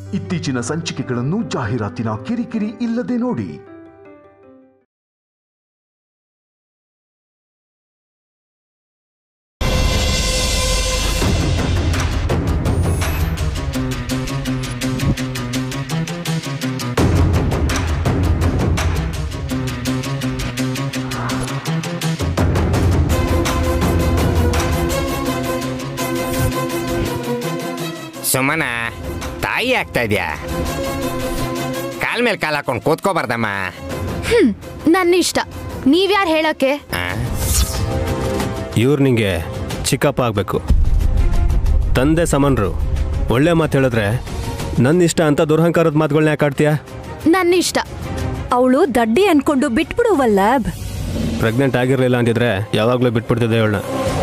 ಇತ್ತೀಚಿನ ಸಂಚಿಕೆಗಳನ್ನು ಜಾಹೀರಾತಿನ ಕಿರಿಕಿರಿ ಇಲ್ಲದೆ ನೋಡಿ ಸುಮ್ಮನ ತಾಯಿ ಆಗ್ತಾ ಇದ್ಯಾ ಕಾಲ್ ಮೇಲೆ ಕಾಲ್ ಹಾಕೊಂಡು ಕೂತ್ಕೋಬಾರ್ದಮ್ಮ ನನ್ನ ಇಷ್ಟ ನೀವ್ಯಾರು ಹೇಳಕ್ಕೆ ಆ? ಇವ್ರು ನಿಂಗೆ ಚಿಕ್ಕಪ್ಪ ಆಗಬೇಕು ತಂದೆ ಸಮನ್ರು ಒಳ್ಳೆ ಮಾತು ಹೇಳಿದ್ರೆ ನನ್ನ ಇಷ್ಟ ಅಂತ ದುರಹಂಕಾರದ ಮಾತುಗಳನ್ನ ಯಾಕೆ ಆಡ್ತೀಯಾ ನನ್ನ ಇಷ್ಟ ಅವಳು ದಡ್ಡಿ ಅನ್ಕೊಂಡು ಬಿಟ್ಬಿಡು ವಲ್ಲಭ್ ಪ್ರೆಗ್ನೆಂಟ್ ಆಗಿರಲಿಲ್ಲ ಅಂದಿದ್ರೆ ಯಾವಾಗಲೂ ಬಿಟ್ಬಿಡ್ತಿದ್ದೆ ಇವಳನ್ನ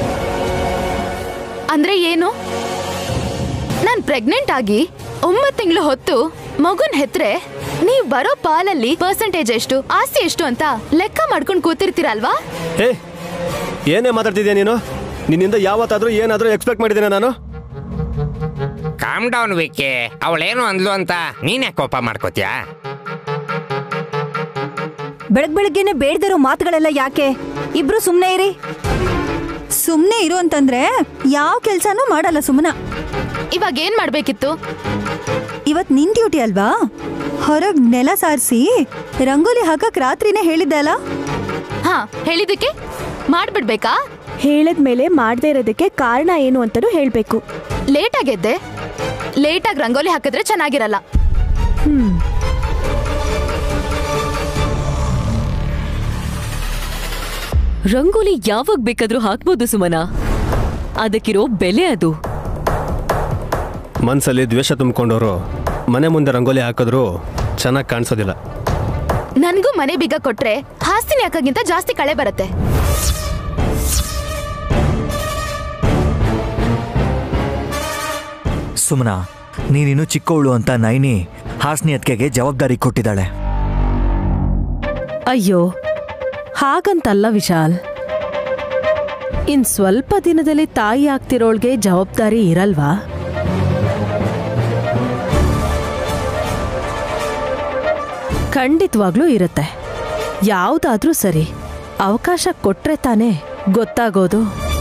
ಅಂದ್ರೆ ಏನು ನಾನ್ ಪ್ರೆಗ್ನೆಂಟ್ ಆಗಿ ಒಂಬತ್ತು ತಿಂಗಳು ಹೊತ್ತು ಮಗುನ್ ಹೆತ್ರೆ ನೀವ್ ಬರೋ ಪಾಲಲ್ಲಿ ಪರ್ಸೆಂಟೇಜ್ ಎಷ್ಟು ಆಸ್ತಿ ಎಷ್ಟು ಅಂತ ಲೆಕ್ಕ ಮಾಡ್ಕೊಂಡು ಕೂತಿರ್ತೀರಲ್ವಾ ಏ ಏನೇ ಮಾತಾಡ್ತಿದ್ಯಾ ನೀನು ನಿನ್ನಿಂದ ಯಾವತ್ತಾದ್ರೂ ಏನಾದರೂ ಎಕ್ಸ್ಪೆಕ್ಟ್ ಮಾಡಿದ್ದೇನೆ ನಾನು ಕಾಮ್ ಡೌನ್ ವಿಕ್ಕಿ ಅವಳೇನು ಅಂದ್ಲು ಅಂತ ನೀನೇ ಕೋಪ ಮಾಡ್ಕೋತೀಯಾ ಬೆಳಗ್ ಬೆಳಗ್ಗೆನೆ ಬೇಡದಿರೋ ಮಾತುಗಳೆಲ್ಲ ಯಾಕೆ ಇಬ್ರು ಸುಮ್ನೆ ಇರಿ ಸುಮ್ನೆ ಇರು ಅಂತಂದ್ರೆ ಯಾವ ಕೆಲ್ಸನೂ ಮಾಡಲ್ಲ ಸುಮನ ಇವಾಗ ಏನ್ ಮಾಡ್ಬೇಕಿತ್ತು ಇವತ್ ನಿನ್ ಡ್ಯೂಟಿ ಅಲ್ವಾ ಹೊರಗ್ ನೆಲ ಸಾರಿಸಿ ರಂಗೋಲಿ ಹಾಕಕ್ ರಾತ್ರಿನೇ ಹೇಳಿದ್ದೆ ಅಲ್ಲ ಹಾ ಹೇಳಿದಕ್ಕೆ ಮಾಡ್ಬಿಡ್ಬೇಕಾ ಹೇಳದ್ಮೇಲೆ ಮಾಡದೇ ಇರೋದಕ್ಕೆ ಕಾರಣ ಏನು ಅಂತಲೂ ಹೇಳಬೇಕು ಲೇಟ್ ಆಗೆದ್ದೆ ಲೇಟಾಗಿ ರಂಗೋಲಿ ಹಾಕಿದ್ರೆ ಚೆನ್ನಾಗಿರಲ್ಲ ರಂಗೋಲಿ ಯಾವಾಗ ಬೇಕಾದ್ರೂ ಹಾಕ್ಬೋದು ಸುಮನ ಅದಕ್ಕಿರೋ ಬೆಲೆ ಅದು ಮನಸ್ಸಲ್ಲಿ ದ್ವೇಷ ತುಂಬಿಕೊಂಡವರು ಮನೆ ಮುಂದೆ ರಂಗೋಲಿ ಹಾಕಿದ್ರು ಚೆನ್ನಾಗಿ ಕಾಣಿಸೋದಿಲ್ಲ ನನ್ಗೂ ಮನೆ ಬೀಗ ಕೊಟ್ರೆ ಹಾಸ್ತಿನಿ ಹಾಕಕ್ಕಿಂತ ಜಾಸ್ತಿ ಕಳೆ ಬರುತ್ತೆ ಸುಮನ ನೀನಿನ್ನು ಚಿಕ್ಕವಳು ಅಂತ ನೈನಿ ಹಾಸ್ನಿ ಅತ್ಕೆಗೆ ಜವಾಬ್ದಾರಿ ಕೊಟ್ಟಿದ್ದಾಳೆ ಅಯ್ಯೋ ಹಾಗಂತಲ್ಲ ವಿಶಾಲ್ ಇನ್ ಸ್ವಲ್ಪ ದಿನದಲ್ಲಿ ತಾಯಿ ಆಗ್ತಿರೋಳ್ಗೆ ಜವಾಬ್ದಾರಿ ಇರಲ್ವಾ ಖಂಡಿತವಾಗ್ಲೂ ಇರುತ್ತೆ ಯಾವ್ದಾದ್ರೂ ಸರಿ ಅವಕಾಶ ಕೊಟ್ರೆ ತಾನೇ ಗೊತ್ತಾಗೋದು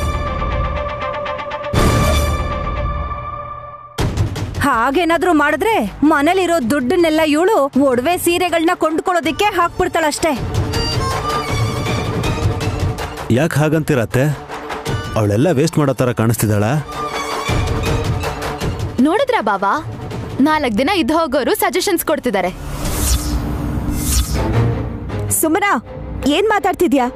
ಹಾಗೇನಾದ್ರೂ ಮಾಡಿದ್ರೆ ಮನೇಲಿರೋ ದುಡ್ಡನ್ನೆಲ್ಲ ಇವಳು ಒಡವೆ ಸೀರೆಗಳನ್ನ ಕೊಂಡ್ಕೊಳ್ಳೋದಿಕ್ಕೆ ಹಾಕ್ಬಿಡ್ತಾಳಷ್ಟೇ ಯಾಕೆ ಹಾಗಂತಿರತ್ತೆ ಅವಳೆಲ್ಲ ವೇಸ್ಟ್ ಮಾಡೋ ಥರ ಕಾಣಿಸ್ತಿದ್ದಾಳ ನೋಡಿದ್ರಾ ಬಾಬಾ ನಾಲ್ಕ್ ದಿನ ಇದ್ದು ಹೋಗೋರು ಸಜೆಷನ್ಸ್ ಕೊಡ್ತಿದ್ದಾರೆ ಸುಮನ ಏನ್ ಮಾತಾಡ್ತಿದ್ಯಾ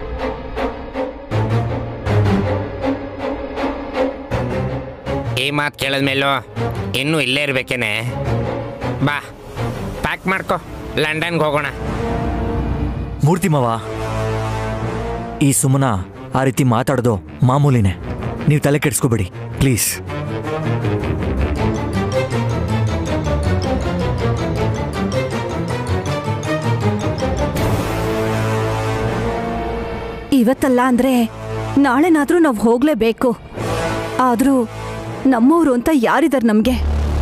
ಈ ಮಾತು ಕೇಳಿದ್ಮೇಲೂ ಇನ್ನೂ ಇಲ್ಲೇ ಇರ್ಬೇಕೇನೆ ಬಾ ಪ್ಯಾಕ್ ಮಾಡ್ಕೊ ಲಂಡನ್ಗೆ ಹೋಗೋಣ ಮೂರ್ತಿ ಮಾವ ಈ ಸುಮನ ಆ ರೀತಿ ಮಾತಾಡೋದು ಮಾಮೂಲಿನೇ ನೀವು ತಲೆ ಕೆಡಿಸ್ಕೋಬೇಡಿ ಪ್ಲೀಸ್ ಇವತ್ತಲ್ಲ ಅಂದ್ರೆ ನಾಳೆನಾದ್ರೂ ನಾವು ಹೋಗ್ಲೇಬೇಕು ಆದ್ರೂ ನಮ್ಮವ್ರು ಅಂತ ಯಾರಿದಾರ್ ನಮ್ಗೆ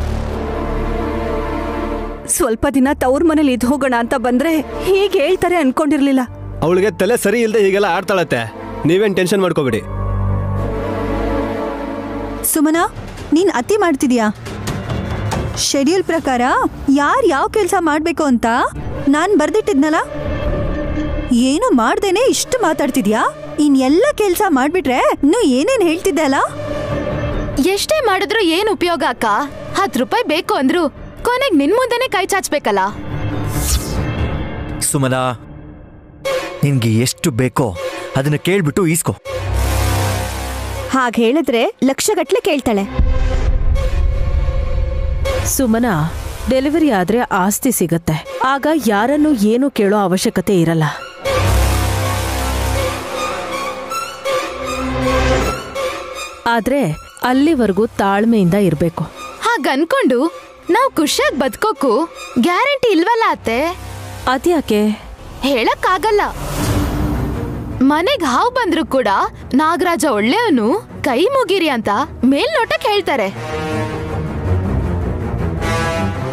ಸ್ವಲ್ಪ ದಿನ ತವ್ರ ಮನೇಲಿ ಇದ್ ಹೋಗೋಣ ಅಂತ ಬಂದ್ರೆ ಹೀಗೆ ಹೇಳ್ತಾರೆ ಅನ್ಕೊಂಡಿರ್ಲಿಲ್ಲ ಅವಳಿಗೆ ತಲೆ ಸರಿ ಇಲ್ಲದೆ ಹೀಗೆಲ್ಲ ಆಡ್ತಾಳತ್ತೆ ನೀವೇನು ಟೆನ್ಷನ್ ಮಾಡ್ಕೋಬೇಡಿ ಸುಮನ ನೀನ್ ಅತಿ ಮಾಡ್ತಿದ್ಯಾ ಶೆಡ್ಯೂಲ್ ಪ್ರಕಾರ ಯಾರ್ ಯಾವ ಕೆಲ್ಸ ಮಾಡ್ಬೇಕು ಅಂತ ನಾನ್ ಬರ್ದಿಟ್ಟಿದ್ನಲ್ಲ ಏನು ಮಾಡ್ದೇನೆ ಇಷ್ಟು ಮಾತಾಡ್ತಿದ್ಯಾ ಇನ್ ಎಲ್ಲ ಕೆಲ್ಸ ಮಾಡ್ಬಿಟ್ರೆ ಇನ್ನು ಏನೇನ್ ಹೇಳ್ತಿದ್ದೆ ಅಲ್ಲ ಎಷ್ಟೇ ಮಾಡಿದ್ರು ಏನ್ ಉಪಯೋಗ ಅಕ್ಕ ಹತ್ತು ರೂಪಾಯಿ ಬೇಕು ಅಂದ್ರು ಕೊನೆಗ್ ನಿನ್ ಮುಂದೆನೆ ಕೈ ಚಾಚ್ಬೇಕಲ್ಲ ಸುಮನ ನಿನ್ಗೆ ಎಷ್ಟು ಬೇಕೋ ಅದನ್ನ ಕೇಳ್ಬಿಟ್ಟು ಈಸ್ಕೊ ಹಾಗೆ ಹೇಳಿದ್ರೆ ಲಕ್ಷಗಟ್ಲೆ ಕೇಳ್ತಾಳೆ ಸುಮನ ಡೆಲಿವರಿ ಆದ್ರೆ ಆಸ್ತಿ ಸಿಗತ್ತೆ ಆಗ ಯಾರನ್ನು ಏನು ಕೇಳೋ ಅವಶ್ಯಕತೆ ಇರಲ್ಲ ಆದ್ರೆ ಅಲ್ಲಿವರೆಗೂ ತಾಳ್ಮೆಯಿಂದ ಇರ್ಬೇಕು ಹಾಗನ್ಕೊಂಡು ನಾವ್ ಖುಷಿಯಾಗಿ ಬದುಕೋಕು ಗ್ಯಾರಂಟಿ ಇಲ್ವಲ್ಲ ಅತ್ತೆ ಅದ್ಯಾಕೆ ಹೇಳಕ್ಕಾಗಲ್ಲ ಮನೆಗ್ ಹಾವು ಬಂದ್ರು ಕೂಡ ನಾಗರಾಜ ಒಳ್ಳೆಯವನು ಕೈ ಮುಗಿರಿ ಅಂತ ಮೇಲ್ನೋಟಕ್ ಹೇಳ್ತಾರೆ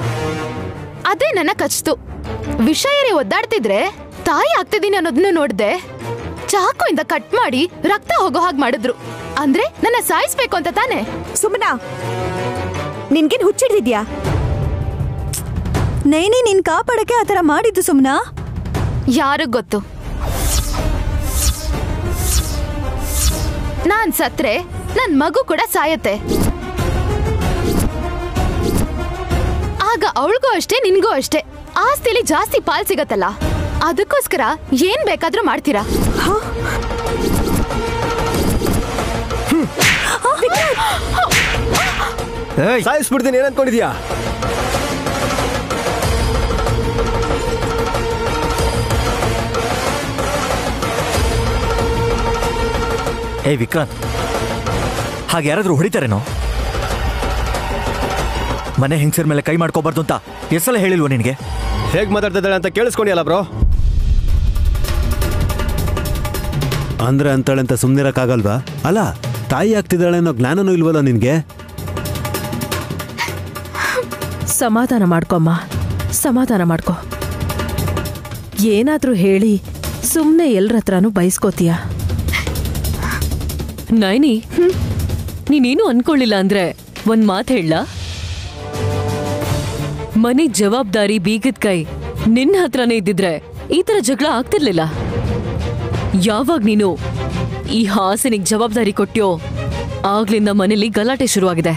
ಅದೇ ನನ್ನ ಕಚ್ತು ವಿಷ ಏರಿ ಒದ್ದಾಡ್ತಿದ್ರೆ ತಾಯಿ ಆಗ್ತಿದ್ದೀನಿ ಅನ್ನೋದನ್ನ ನೋಡ್ದೆ ಚಾಕುಯಿಂದ ಕಟ್ ಮಾಡಿ ರಕ್ತ ಹೋಗೋ ಹಾಗೆ ಮಾಡಿದ್ರು ಅಂದ್ರೆ ನನ್ನ ಸಾಯಿಸ್ಬೇಕು ಅಂತ ತಾನೆ ಸುಮ್ಮನಾ ನಿನ್ಗೇನ್ ಹುಚ್ಚಿಡ್ದಿದ್ಯಾ ನೈನಿ ನಿನ್ ಕಾಪಾಡಕ್ಕೆ ಆ ಥರ ಮಾಡಿದ್ದು ಸುಮ್ನಾ ಯಾರಿಗ್ ಗೊತ್ತು ನಾನ್ ಸತ್ರೆ ನನ್ ಮಗು ಕೂಡ ಸಾಯತ್ತೆ ಆಗ ಅವಳಿಗೂ ಅಷ್ಟೇ ನಿನ್ಗೂ ಅಷ್ಟೇ ಆಸ್ತಿಲಿ ಜಾಸ್ತಿ ಪಾಲ್ ಸಿಗತ್ತಲ್ಲ ಅದಕ್ಕೋಸ್ಕರ ಏನ್ ಬೇಕಾದ್ರೂ ಮಾಡ್ತೀರಾ ಸಾಯಿಸ್ಬಿಡ್ತೀನಿ ಏನ್ ಅನ್ಕೊಂಡಿದ್ಯಾ ಏ ವಿಕ್ರಾಂತ್ ಹಾಗೆ ಯಾರಾದ್ರೂ ಹೊಡಿತಾರೇನೋ ಮನೆ ಹೆಂಗಸರ ಮೇಲೆ ಕೈ ಮಾಡ್ಕೋಬಾರ್ದು ಅಂತ ಎಷ್ಟೆಲ್ಲ ಹೇಳಿಲ್ವ ನಿನಗೆ ಹೇಗ್ ಮಾತಾಡ್ತಾ ಇದ್ದಾಳೆ ಅಂತ ಕೇಳಿಸ್ಕೊಂಡಿಯಲ್ಲ ಬ್ರೋ ಅಂದ್ರೆ ಅಂತಾಳೆ ಅಂತ ಸುಮ್ಮನಿರಕ್ಕಾಗಲ್ವಾ ಅಲ್ಲ ತಾಯಿ ಆಗ್ತಿದ್ದಾಳೆ ಅನ್ನೋ ಜ್ಞಾನನೂ ಇಲ್ವಲ್ಲ ನಿನ್ಗೆ ಸಮಾಧಾನ ಮಾಡ್ಕೊಮ್ಮ ಸಮಾಧಾನ ಮಾಡ್ಕೊ ಏನಾದ್ರೂ ಹೇಳಿ ಸುಮ್ಮನೆ ಎಲ್ರ ಹತ್ರನೂ ಬಯಸ್ಕೋತೀಯ ನೈನಿ ನೀನೇನು ಅನ್ಕೊಳ್ಳಿಲ್ಲ ಅಂದ್ರೆ ಒಂದ್ ಮಾತು ಹೇಳ ಮನೆ ಜವಾಬ್ದಾರಿ ಬೀಗದ ಕೈ ನಿನ್ನ ಹತ್ರನೇ ಇದ್ದಿದ್ರೆ ಈ ತರ ಜಗಳ ಆಗ್ತಿರ್ಲಿಲ್ಲ ಯಾವಾಗ ನೀನು ಈ ಹಾಸನಿಗೆ ಜವಾಬ್ದಾರಿ ಕೊಟ್ಟ್ಯೋ ಆಗ್ಲಿಂದ ಮನೇಲಿ ಗಲಾಟೆ ಶುರುವಾಗಿದೆ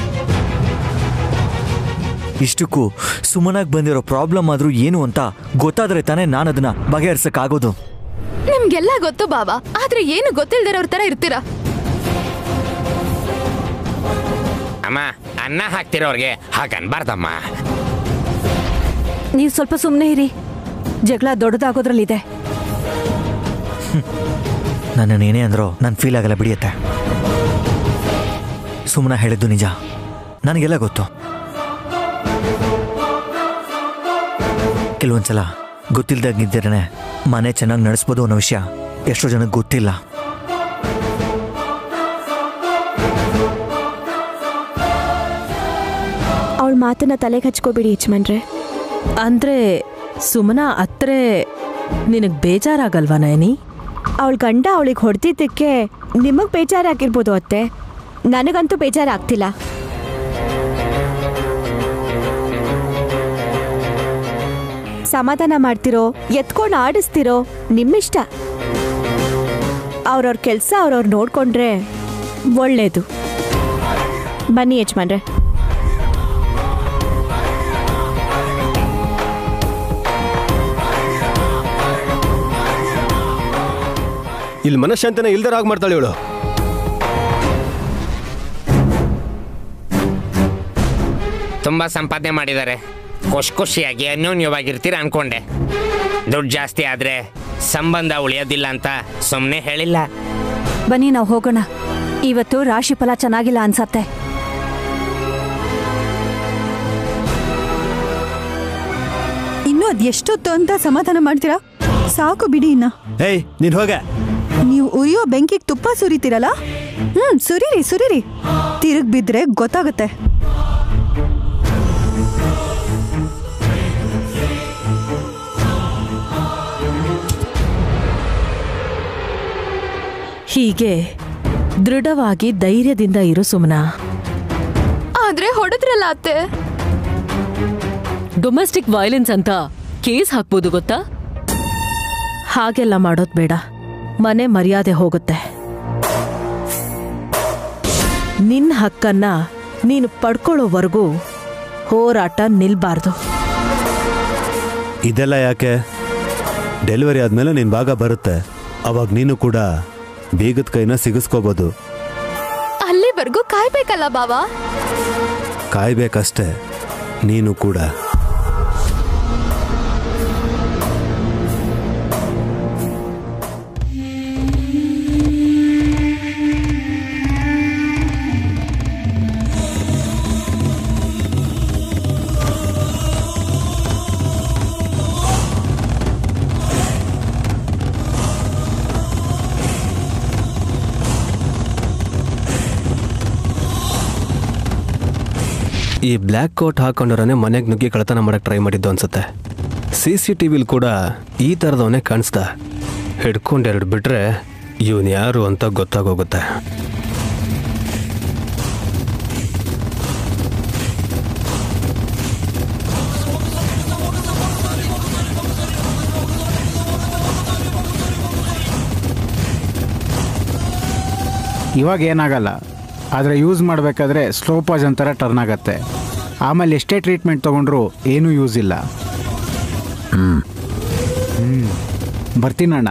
ಇಷ್ಟಕ್ಕೂ ಸುಮನಾಗ್ ಬಂದಿರೋ ಪ್ರಾಬ್ಲಮ್ ಆದ್ರೂ ಏನು ಅಂತ ಗೊತ್ತಾದ್ರೆ ತಾನೇ ನಾನು ಅದನ್ನ ಬಗೆಹರಿಸಕ್ಕಾಗೋದು ನಿಮ್ಗೆಲ್ಲ ಗೊತ್ತು ಬಾಬಾ ಆದ್ರೆ ಏನು ಗೊತ್ತಿಲ್ದಿರೋರ್ ತರ ಇರ್ತೀರಾ ಅಮ್ಮ ಅನ್ನ ಹಾಕ್ತಿರೋರ್ಗೆ ಹಾಗನ್ಬಾರ್ದಮ್ಮ ನೀವು ಸ್ವಲ್ಪ ಸುಮ್ಮನೆ ಇರಿ ಜಗಳ ದೊಡ್ಡದಾಗೋದ್ರಲ್ಲಿದೆ ನನ್ನನ್ನು ಏನೇ ಅಂದ್ರೋ ನಾನು ಫೀಲ್ ಆಗಲ್ಲ ಬಿಡಿಯತ್ತೆ ಸುಮ್ಮನ ಹೇಳಿದ್ದು ನಿಜ ನನಗೆಲ್ಲ ಗೊತ್ತು ಕೆಲವೊಂದ್ಸಲ ಗೊತ್ತಿಲ್ದಾಗಿದ್ದೇನೆ ಮನೆ ಚೆನ್ನಾಗಿ ನಡೆಸ್ಬೋದು ಅನ್ನೋ ವಿಷಯ ಎಷ್ಟೋ ಜನಕ್ಕೆ ಗೊತ್ತಿಲ್ಲ ಅವಳ ಮಾತನ್ನ ತಲೆಗೆ ಹಚ್ಕೋಬಿಡಿ ಯಜಮಾನ್ರೆ ಅಂದ್ರೆ ಸುಮನ ಅತ್ರೆ ನಿನಗ್ ಬೇಜಾರಾಗಲ್ವಾ ನಯನಿ ಅವಳ ಗಂಡ ಅವಳಿಗೆ ಹೊಡೆದಿದ್ದಕ್ಕೆ ನಿಮಗ್ ಬೇಜಾರಾಗಿರ್ಬೋದು ಅತ್ತೆ ನನಗಂತೂ ಬೇಜಾರಾಗ್ತಿಲ್ಲ ಸಮಾಧಾನ ಮಾಡ್ತಿರೋ ಎತ್ಕೊಂಡು ಆಡಿಸ್ತಿರೋ ನಿಮ್ಮಿಷ್ಟ ಅವ್ರವ್ರ ಕೆಲಸ ಅವ್ರವ್ರು ನೋಡ್ಕೊಂಡ್ರೆ ಒಳ್ಳೇದು ಬನ್ನಿ ಯಜಮಾನ್ರೆ ಇಲ್ಲಿ ಮನಃಶಾಂತಿನ ಇಲ್ದರ ಆಗಿ ಮಾಡ್ತಾಳೆ ಇವಳು ತುಂಬಾ ಸಂಪಾದನೆ ಮಾಡಿದ್ದಾರೆ ಖುಷಿ ಖುಷಿಯಾಗಿ ಅನ್ಯೋನ್ಯವಾಗಿರ್ತೀರ ಅನ್ಕೊಂಡೆ ದುಡ್ಡು ಜಾಸ್ತಿ ಆದ್ರೆ ಸಂಬಂಧ ಉಳಿಯೋದಿಲ್ಲ ಅಂತ ಸುಮ್ಮನೆ ಹೇಳಿಲ್ಲ ಬನ್ನಿ ನಾವು ಹೋಗೋಣ ಇವತ್ತು ರಾಶಿ ಫಲ ಚೆನ್ನಾಗಿಲ್ಲ ಅನ್ಸತ್ತೆ ಇನ್ನೂ ಅದ್ ಎಷ್ಟೊತ್ತು ಅಂತ ಸಮಾಧಾನ ಮಾಡ್ತೀರಾ ಸಾಕು ಬಿಡಿ ಇನ್ನ ಏಯ್ ನೀನ್ ಹೋಗೆ ನೀವು ಉರಿಯೋ ಬೆಂಕಿಗೆ ತುಪ್ಪ ಸುರಿತೀರಲ್ಲ ಹ್ಮ್ ಸುರಿರಿ ಸುರಿರಿ ತಿರುಗ್ ಬಿದ್ರೆ ಗೊತ್ತಾಗುತ್ತೆ ಹೀಗೆ ದೃಢವಾಗಿ ಧೈರ್ಯದಿಂದ ಇರು ಸುಮನ ಆದ್ರೆ ಹೊಡೆದ್ರಲ್ಲ ಅತ್ತೆ ಡೊಮೆಸ್ಟಿಕ್ ವೈಲೆನ್ಸ್ ಅಂತ ಕೇಸ್ ಹಾಕ್ಬೋದು ಗೊತ್ತಾ ಹಾಗೆಲ್ಲ ಮಾಡೋದ್ ಬೇಡ ಮನೆ ಮರ್ಯಾದೆ ಹೋಗುತ್ತೆ ನಿನ್ನ ಹಕ್ಕನ್ನ ನೀನು ಪಡ್ಕೊಳ್ಳೋವರೆಗೂ ಹೋರಾಟ ನಿಲ್ಬಾರ್ದು ಇದೆಲ್ಲ ಯಾಕೆ ಡೆಲಿವರಿ ಆದ್ಮೇಲೆ ನಿನ್ ಭಾಗ ಬರುತ್ತೆ ಅವಾಗ ನೀನು ಕೂಡ ಬೀಗದ ಕೈನ ಸಿಗಿಸ್ಕೋಬೋದು ಅಲ್ಲಿವರೆಗೂ ಕಾಯ್ಬೇಕಲ್ಲ ಬಾವಾ ಕಾಯ್ಬೇಕಷ್ಟೆ ನೀನು ಕೂಡ ಈ ಬ್ಲ್ಯಾಕ್ ಕೋಟ್ ಹಾಕೊಂಡವರೇ ಮನೆಗೆ ನುಗ್ಗಿ ಕಳ್ತನ ಮಾಡಕ್ಕೆ ಟ್ರೈ ಮಾಡಿದ್ದು ಅನ್ಸುತ್ತೆ ಸಿ ಸಿ ಟಿ ವಿಲಿ ಕೂಡ ಈ ಥರದವನೇ ಕಾಣಿಸ್ದ ಹಿಡ್ಕೊಂಡು ಎರಡು ಬಿಟ್ರೆ ಇವನು ಯಾರು ಅಂತ ಗೊತ್ತಾಗೋಗುತ್ತೆ ಇವಾಗ ಏನಾಗಲ್ಲ ಆದರೆ ಯೂಸ್ ಮಾಡಬೇಕಾದ್ರೆ ಸ್ಲೋ ಪಾಯ್ಸನ್ ಥರ ಟರ್ನ್ ಆಗುತ್ತೆ ಆಮೇಲೆ ಎಷ್ಟೇ ಟ್ರೀಟ್ಮೆಂಟ್ ತೊಗೊಂಡ್ರು ಏನೂ ಯೂಸ್ ಇಲ್ಲ ಹ್ಞೂ ಹ್ಞೂ ಬರ್ತೀನಣ್ಣ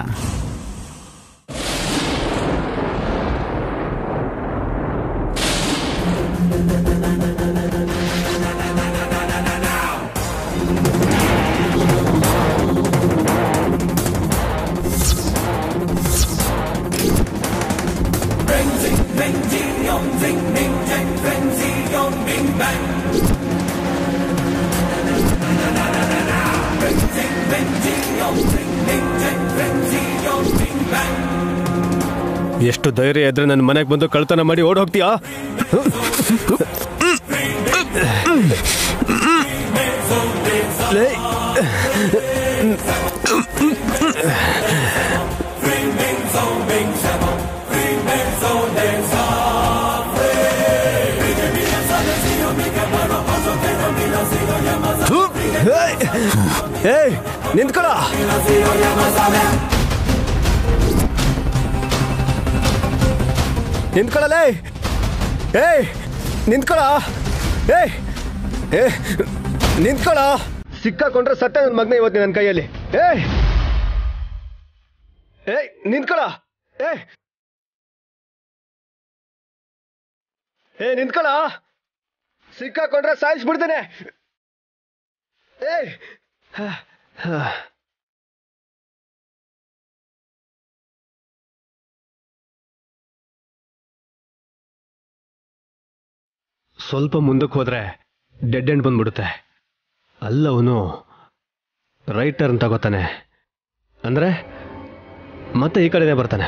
ಎಷ್ಟು ಧೈರ್ಯ ಇದ್ರೆ ನನ್ನ ಮನೆಗೆ ಬಂದು ಕಳ್ತನ ಮಾಡಿ ಓಡ್ ಹೋಗ್ತೀಯಾ ಲೇ. ಏಯ್ ನಿಂತ್ಕೊಳ ನಿಂತ್ಕೊಳ್ಳಲೇ ಏಯ್ ನಿಂತ್ಕೊಳ ಏಯ್ ಏ ನಿಂತ್ಕೊಳ ಸಿಕ್ಕಾಕೊಂಡ್ರೆ ಸತ್ತ ನನ್ನ ಮಗನ ಇವತ್ತು ನನ್ನ ಕೈಯಲ್ಲಿ ಏಯ್ ಏಯ್ ನಿಂತ್ಕೊಳ ಏಯ್ ಏ ನಿಂತ್ಕೊಳ ಸಿಕ್ಕಾಕೊಂಡ್ರೆ ಸಾಯಿಸ್ಬಿಡ್ತೇನೆ ಏಯ್ ಹ, ಹ. ಸ್ವಲ್ಪ ಮುಂದಕ್ಕೆ ಹೋದ್ರೆ ಡೆಡ್ ಎಂಡ್ ಬಂದ್ಬಿಡುತ್ತೆ ಅಲ್ಲವನು ರೈಟ್ ಟರ್ನ್ ತಗೋತಾನೆ ಅಂದ್ರೆ ಮತ್ತೆ ಈ ಕಡೆನೇ ಬರ್ತಾನೆ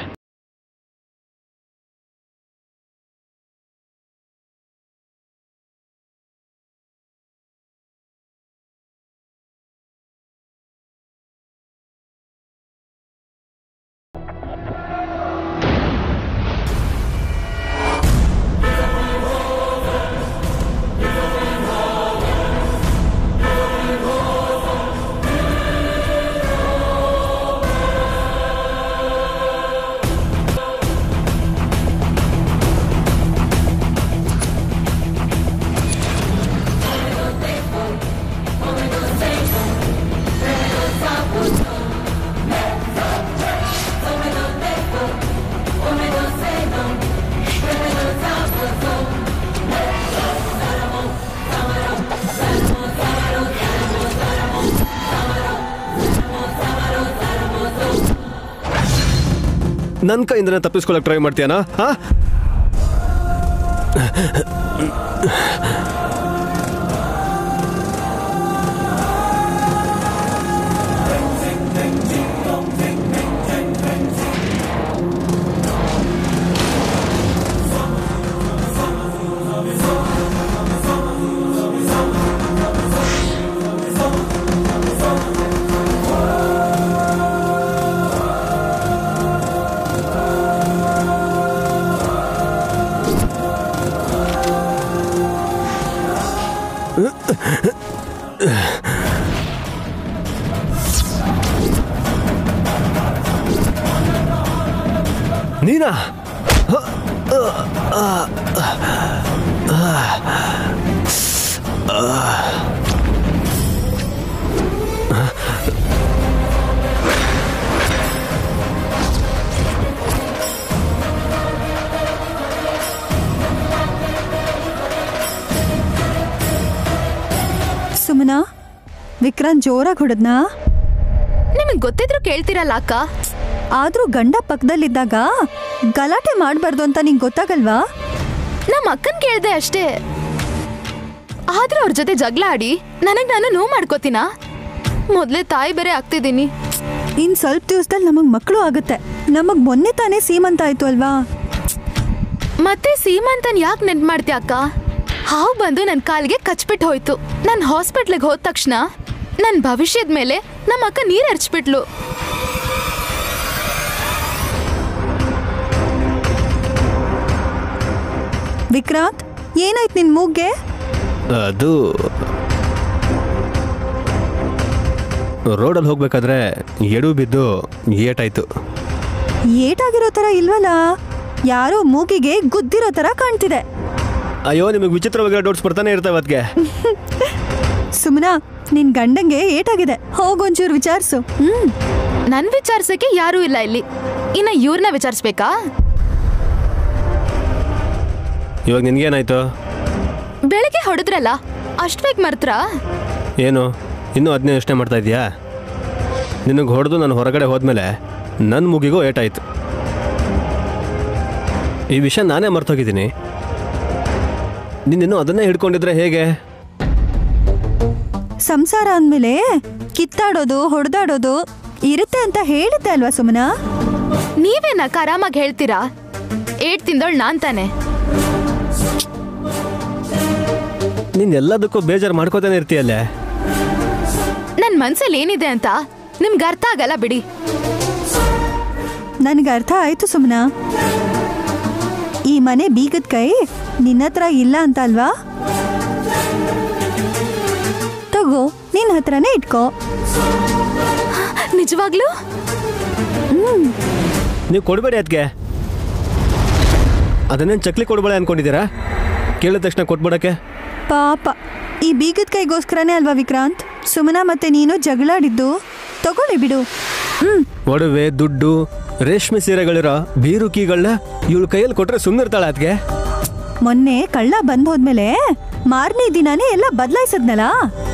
ನನ್ನ ಕೈಯಿಂದನೇ ತಪ್ಪಿಸ್ಕೊಳಕ್ ಟ್ರೈ ಮಾಡ್ತೀಯನಾ ಹಾ ನೀನಾ ಸುಮನಾ ವಿಕ್ರಾಂತ್ ಜೋರಾಗಿ ಹೊಡೆದ್ನಾ ನಿಮಗೆ ಗೊತ್ತಿದ್ರು ಕೇಳ್ತಿರಲ್ಲ ಅಕ್ಕ ಆದ್ರೂ ಗಂಡ ಪಕ್ಕದಲ್ಲಿದ್ದಾಗ ಗಲಾಟೆ ಮಾಡಬಾರ್ದು ಅಂತ ನಿಂಗೆ ಗೊತ್ತಾಗಲ್ವಾ ನಮ್ಮ ಅಕ್ಕನ್ ಕೇಳ್ದೆ ಅಷ್ಟೇ ಆದ್ರೂ ಅವ್ರ ಜೊತೆ ಜಗಳ ಆಡಿ ನನಗ್ ನಾನು ನೋವು ಮಾಡ್ಕೋತೀನ ಮೊದ್ಲೇ ತಾಯಿ ಬೇರೆ ಆಗ್ತಿದ್ದೀನಿ ಇನ್ ಸ್ವಲ್ಪ ದಿವಸದಲ್ಲಿ ನಮಗ್ ಮಕ್ಕಳು ಆಗುತ್ತೆ ನಮಗ್ ಮೊನ್ನೆ ತಾನೇ ಸೀಮಂತ ಆಯ್ತು ಅಲ್ವಾ ಮತ್ತೆ ಸೀಮಂತನ್ ಯಾಕೆ ನೆನ್ಪು ಮಾಡ್ತೀಯ ಅಕ್ಕ ಹಾವು ಬಂದು ನನ್ನ ಕಾಲಿಗೆ ಕಚ್ಬಿಟ್ಟು ಹೋಯ್ತು ನಾನು ಹಾಸ್ಪಿಟ್ಲಿಗೆ ಹೋದ ತಕ್ಷಣ ನನ್ನ ಭವಿಷ್ಯದ ಮೇಲೆ ನಮ್ಮ ಅಕ್ಕ ನೀರು ಹರಿಚ್ಬಿಟ್ಲು ವಿಕ್ರಾಂತ್ ಏನಾಯ್ತು ನಿನ್ ಮೂಗ್ಗೆ ಅದು ರೋಡಲ್ಲಿ ಹೋಗ್ಬೇಕಾದ್ರೆ ಎಡು ಬಿದ್ದು ಏಟಾಯ್ತು ಏಟಾಗಿರೋ ತರ ಇಲ್ವಲ್ಲ ಯಾರೋ ಮೂಗಿಗೆ ಗುದ್ದಿರೋ ತರ ಕಾಣ್ತಿದೆ ಅಯ್ಯೋ ನಿಮಗೆ ವಿಚಿತ್ರವಾಗಿ ಡೌಟ್ಸ್ ಬರ್ತಾನೆ ಇರ್ತವೆ ಅದಕ್ಕೆ ಸುಮ್ನಾ ನಿನ್ ಗಂಡಂಗೆ ಏಟಾಗಿದೆ ಹೋಗೊಂಚೂರು ವಿಚಾರಿಸು ಹ್ಮ್ ನನ್ ವಿಚಾರ್ಸಕ್ಕೆ ಯಾರೂ ಇಲ್ಲ ಇಲ್ಲಿ ಇನ್ನ ಇವ್ರನ್ನ ವಿಚಾರಿಸ್ಬೇಕಾ ಇವಾಗ ನಿನ್ಗೇನಾಯ್ತು ಬೆಳಗ್ಗೆ ಹೊಡೆದ್ರಲ್ಲ ಅಷ್ಟ್ ಬೇಗ ಮರ್ತ್ರಾ ಏನು ಇನ್ನೂ ಅದನ್ನೇ ಯೋಚನೆ ಮಾಡ್ತಾ ಇದೀಯಾ ನಿನಗೆ ಹೊಡೆದು ನಾನು ಹೊರಗಡೆ ಹೋದ್ಮೇಲೆ ನನ್ನ ಮುಗಿಗೂ ಏಟಾಯ್ತು ಈ ವಿಷಯ ನಾನೇ ಮರ್ತೋಗಿದ್ದೀನಿ ನೀನಿನ್ನೂ ಅದನ್ನೇ ಹಿಡ್ಕೊಂಡಿದ್ರೆ ಹೇಗೆ ಸಂಸಾರ ಅಂದ್ಮೇಲೆ ಕಿತ್ತಾಡೋದು ಹೊಡೆದಾಡೋದು ಇರುತ್ತೆ ಅಂತ ಹೇಳಿದ್ದೆ ಅಲ್ವಾ ಸುಮನಾ ನೀವೇನ ಆರಾಮಾಗಿ ಹೇಳ್ತೀರಾ ಏಟ್ ತಿಂದೋಳ್ ನಾನ್ ತಾನೆ ನೀನು ಎಲ್ಲದಕ್ಕೂ ಬೇಜಾರು ಮಾಡ್ಕೋತಾನೆ ಇರ್ತೀಯಲ್ಲೇ ನನ್ ಮನ್ಸಲ್ಲಿ ಏನಿದೆ ಅಂತ ನಿಮ್ಗೆ ಅರ್ಥ ಆಗಲ್ಲ ಬಿಡಿ ನನ್ಗೆ ಅರ್ಥ ಆಯ್ತು ಸುಮನಾ ಈ ಮನೆ ಬೀಗದ ಕೈ ನಿನ್ನ ಹತ್ರ ಇಲ್ಲ ಅಂತ ಅಲ್ವಾ ತಗೋ ನಿನ್ನ ಹತ್ರನೇ ಇಟ್ಕೋ ನಿಜವಾಗ್ಲೂ ನೀವು ಕೊಡಬೇಡಿ ಅದಕ್ಕೆ ಅದನ್ನೇನು ಚಕ್ಲಿ ಕೊಡ್ಬೇಡ ಅನ್ಕೊಂಡಿದ್ದೀರಾ ಕೇಳಿದ ತಕ್ಷಣ ಕೊಟ್ಬಿಡಕ್ಕೆ ಪಾಪ ಈ ಬೀಗದ ಕೈಗೋಸ್ಕರನೇ ಅಲ್ವಾ ವಿಕ್ರಾಂತ್ ಸುಮನಾ ಮತ್ತೆ ನೀನು ಜಗಳಾಡಿದ್ದು ತಗೊಳ್ಳಿ ಬಿಡು ಹ್ಮ್ ಒಡವೆ ದುಡ್ಡು ರೇಷ್ಮೆ ಸೀರೆಗಳಿರೋ ಬೀರು ಕೀಗಳನ್ನ ಇವಳು ಕೈಯಲ್ಲಿ ಕೊಟ್ರೆ ಸುಮ್ಮನಿರ್ತಾಳೆ ಅದಕ್ಕೆ ಮೊನ್ನೆ ಕಳ್ಳ ಬಂದ್ ಹೋದ್ಮೇಲೆ ಮಾರನೇ ದಿನಾನೇ ಎಲ್ಲ ಬದಲಾಯಿಸದ್ನಲ್ಲ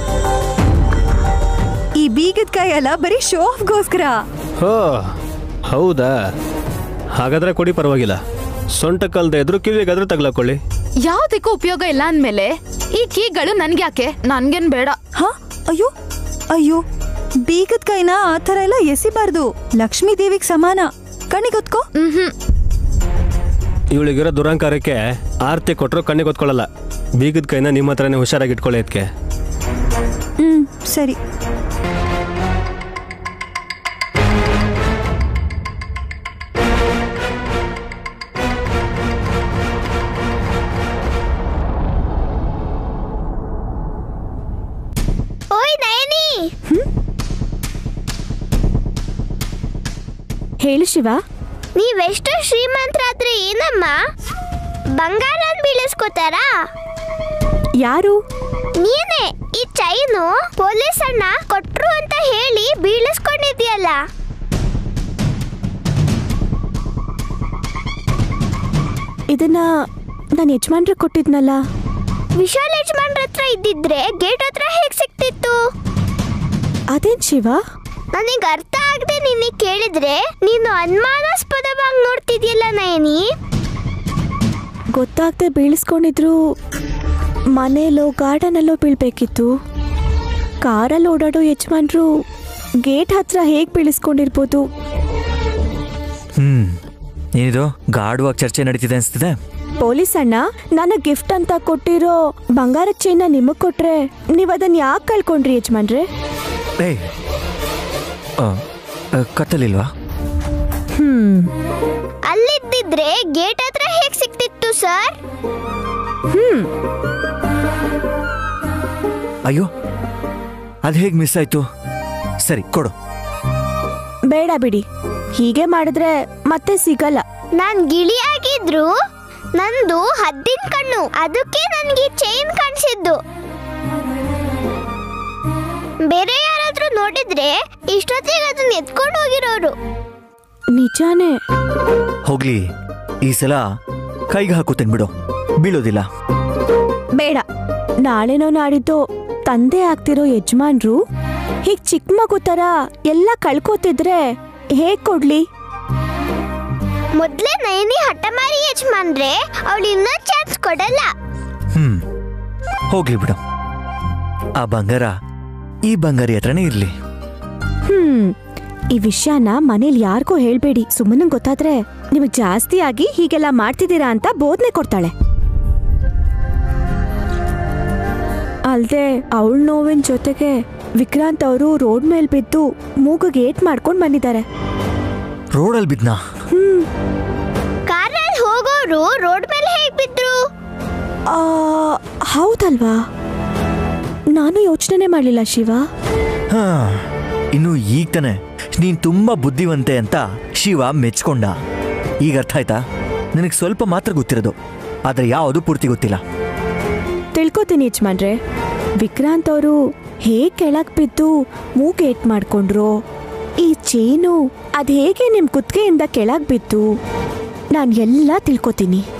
ಈ ಬೀಗದ ಕೈ ಎಲ್ಲ ಬರೀ ಶೋ ಆಫ್ಗೋಸ್ಕರ ಹೋ ಹೌದಾ ಹಾಗಾದ್ರೆ ಕೊಡಿ ಪರವಾಗಿಲ್ಲ ಸೊಂಟಕ್ಕಲ್ದೆ ಎದುರು ಕಿವಿಗಾದ್ರೂ ತಗ್ಲಾಕೊಳ್ಳಿ ಯಾವ್ದಕ್ಕೂ ಉಪಯೋಗ ಇಲ್ಲ ಅಂದ್ಮೇಲೆ ಈ ಕೀಗಳು ನನ್ಗೆ ಯಾಕೆ ನನ್ಗೇನ್ ಬೇಡ ಹ ಅಯ್ಯೋ ಅಯ್ಯೋ ಬೀಗದ ಕೈನ ಆ ಥರ ಎಲ್ಲ ಎಸಿಬಾರ್ದು ಲಕ್ಷ್ಮೀ ದೇವಿಗ್ ಸಮಾನ ಕಣಿಗೊತ್ಕೋ ಹ್ಮ್ ಇವಳಿಗಿರೋ ದುರಂಕಾರಕ್ಕೆ ಆರ್ತಿ ಕೊಟ್ಟರು ಕಣ್ಣಿಗೆ ಹೊತ್ಕೊಳ್ಳಲ್ಲ ಬೀಗದ ಕೈನ ನಿಮ್ಮ ಹತ್ರನೇ ಹುಷಾರಾಗಿ ಇಟ್ಕೊಳ್ಳಿ ಅದಕ್ಕೆ ಹ್ಮ್ ಸರಿ ಓಯ್ ನಯನಿ ಹೇಳು ಶಿವ ನೀವೆಷ್ಟು ಶ್ರೀಮಂತರಾದ್ರೆ ಏನಮ್ಮ ಬಂಗಾರ ಬೀಳಿಸ್ಕೋತಾರಾ ಯಾರು ನೀನೇ ಈ ಚೈನು ಪೊಲೀಸ್ ಅಣ್ಣ ಕೊಟ್ರು ಅಂತ ಹೇಳಿ ಬೀಳಿಸ್ಕೊಂಡಿದ್ಯಲ್ಲ ಇದನ್ನ ನಾನು ಯಜಮಾನ್ರೆ ಕೊಟ್ಟಿದ್ನಲ್ಲ ವಿಶಾಲ್ ಯಜಮಾನ್ರ ಹತ್ರ ಇದ್ದಿದ್ರೆ ಗೇಟ್ ಹತ್ರ ಹೇಗ್ ಸಿಕ್ತಿತ್ತು ಅದೇನ್ ಶಿವ ನನಗೆ ಅರ್ಥ ಆಗದೆ ನಿನ್ನೆ ಕೇಳಿದ್ರೆ ನೀನು ಅನುಮಾನಾಸ್ಪದವಾಗಿ ನೋಡ್ತಿದ್ಯಲ್ಲ ನಯನಿ ಗೊತ್ತಾಗ್ದೆ ಬೀಳಿಸ್ಕೊಂಡಿದ್ರು ಮನೇಲೋ ಗಾರ್ಡನಲ್ಲೋ ಬೀಳ್ಬೇಕಿತ್ತು ಕಾರಲ್ಲಿ ಓಡಾಡೋ ಯಜಮಾನ್ರು ಗೇಟ್ ಹತ್ರ ಹೇಗೆ ಬೀಳಿಸ್ಕೊಂಡಿರ್ಬೋದು ಹ್ಮ್ ಏನಿದು ಗಾಢವಾಗಿ ಚರ್ಚೆ ನಡೀತಿದೆ ಅನ್ಸ್ತಿದೆ ಪೊಲೀಸ್ ಅಣ್ಣ ನನಗೆ ಗಿಫ್ಟ್ ಅಂತ ಕೊಟ್ಟಿರೋ ಬಂಗಾರದ ಚೈನ್ನ ನಿಮಗ್ ಕೊಟ್ರೆ ನೀವ್ ಅದನ್ನ ಯಾಕೆ ಕಳ್ಕೊಂಡ್ರಿ ಯಜಮಾನ್ರೆ ಏಯ್ ಆ, ಆ, ಕತ್ತಲಿಲ್ವಾ ಹ್ಮ್ ಅಲ್ಲಿದ್ದಿದ್ರೆ ಗೇಟ್ ಹತ್ರ ಹೇಗ್ ಸಿಕ್ತಿತ್ತು ಸರ್ ಹ್ಮ್ ಅಯ್ಯೋ ಅದು ಹೇಗೆ ಮಿಸ್ ಆಯ್ತು ಸರಿ ಕೊಡು ಬೇಡ ಬಿಡಿ ಹೀಗೆ ಮಾಡಿದ್ರೆ ಮತ್ತೆ ಸಿಗಲ್ಲ ನಾನ್ ಗಿಳಿ ಆಗಿದ್ರು ನಂದು ಹದ್ದಿನ ಕಣ್ಣು ಅದಕ್ಕೆ ನನ್ಗೆ ಚೈನ್ ಕಾಣಿಸಿದ್ದು ಬೇರೆ ಯಾರಾದ್ರೂ ನೋಡಿದ್ರೆ ಇಷ್ಟೊತ್ತಿಗೆ ಅದನ್ನ ಎತ್ಕೊಂಡು ಹೋಗಿರೋರು ನಿಜಾನೇ ಹೋಗ್ಲಿ ಈ ಸಲ ಕೈಗೆ ಹಾಕುತ್ತೇನೆ ಬಿಡು ಬೀಳೋದಿಲ್ಲ ಬೇಡ ನಾಳೆನೋ ನಾಡಿದ್ದು ತಂದೆ ಆಗ್ತಿರೋ ಯಜಮಾನ್ರು ಹೀಗ್ ಚಿಕ್ಕ ಮಗು ತರ ಎಲ್ಲ ಕಳ್ಕೋತಿದ್ರೆ ಹೇಗ್ ಕೊಡ್ಲಿ ಮೊದ್ಲೇ ನಯನಿ ಹಠಮಾರಿ ಯಜಮಾನ್ರೆ ಅವಳು ಇನ್ನೂ ಚಾನ್ಸ್ ಕೊಡಲ್ಲ ಹ್ಮ್ ಹೋಗ್ಲಿ ಬಿಡು ಆ ಬಂಗಾರ ಈ ಬಂಗಾರಿ ಹತ್ರನೇ ಇರ್ಲಿ ಹ್ಮ್ ಈ ವಿಷಯನ ಮನೇಲಿ ಯಾರಿಗೂ ಹೇಳ್ಬೇಡಿ ಸುಮ್ಮನೆ ಗೊತ್ತಾದ್ರೆ ನಿಮಗ್ ಜಾಸ್ತಿ ಆಗಿ ಹೀಗೆಲ್ಲ ಮಾಡ್ತಿದ್ದೀರಾ ಅಂತ ಬೋಧನೆ ಕೊಡ್ತಾಳೆ ಅಲ್ದೆ ಅವಳ ನೋವಿನ ಜೊತೆಗೆ ವಿಕ್ರಾಂತ್ ಅವರು ರೋಡ್ ಮೇಲೆ ಬಿದ್ದು ಮೂಗಿಗೆ ಏಟ್ ಮಾಡ್ಕೊಂಡು ಬಂದಿದ್ದಾರೆ ರೋಡಲ್ಲಿ ಬಿದ್ನಾ ಕಾರಲ್ಲಿ ಹೋಗೋರು ರೋಡ್ ಮೇಲೆ ಹೇಗ್ ಬಿದ್ರು ಆ, ಹೌದಲ್ವಾ ನಾನು ಯೋಚನೆ ಮಾಡಲಿಲ್ಲ ಶಿವ ಹಾ ಇನ್ನು ಈಗ ತಾನೆ ನೀನ್ ತುಂಬಾ ಬುದ್ಧಿವಂತೆ ಅಂತ ಶಿವ ಮೆಚ್ಕೊಂಡ ಈಗ ಅರ್ಥ ಆಯ್ತಾ ನನಗೆ ಸ್ವಲ್ಪ ಮಾತ್ರ ಗೊತ್ತಿರೋದು ಆದ್ರೆ ಯಾವುದು ಪೂರ್ತಿ ಗೊತ್ತಿಲ್ಲ ತಿಳ್ಕೊತೀನಿ ಯಜಮಾನ್ರೆ ವಿಕ್ರಾಂತ್ ಅವರು ಹೇಗೆ ಕೆಳಗ್ ಬಿದ್ದು ಮೂಗ್ ಏಟ್ ಮಾಡ್ಕೊಂಡ್ರು ಈ ಚೇನು ಅದ್ ಹೇಗೆ ನಿಮ್ ಕುತ್ತಿಗೆಯಿಂದ ಕೆಳಗ್ ಬಿದ್ದು ನಾನು ಎಲ್ಲ ತಿಳ್ಕೊತೀನಿ